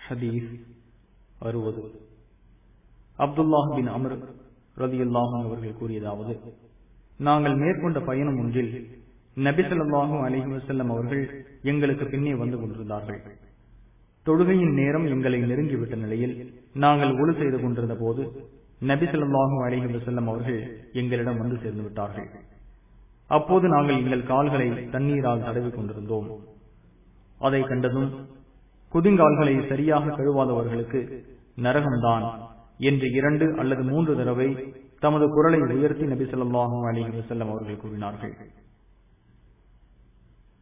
ஹதீஸ் அறுபது அப்துல்லாஹ் பின் அமர் ரதியுல்லாஹும் அவர்கள் கூறியதாவது நாங்கள் மேற்கொண்ட பயணம் ஒன்றில் நபிசல்லாஹும் அலிஹி வசல்லம் அவர்கள் எங்களுக்கு பின்னே வந்து கொண்டிருந்தார்கள் தொழுகையின் நேரம் எங்களை நெருங்கிவிட்ட நிலையில் நாங்கள் ஒழு செய்து கொண்டிருந்த போது நபிசல்லாஹும் அலிஹி வசல்லம் அவர்கள் எங்களிடம் வந்து சேர்ந்து விட்டார்கள் அப்போது நாங்கள் எங்கள் கால்களை தண்ணீரால் தடவி கொண்டிருந்தோம் அதை கண்டதும் குதிங்கால்களை சரியாக கழுவாதவர்களுக்கு நரகம்தான் என்று இரண்டு அல்லது மூன்று தடவை தமது குரலை உயர்த்தி நபி சொல்லாஹும் அலி வசல்லம் அவர்கள் கூறினார்கள்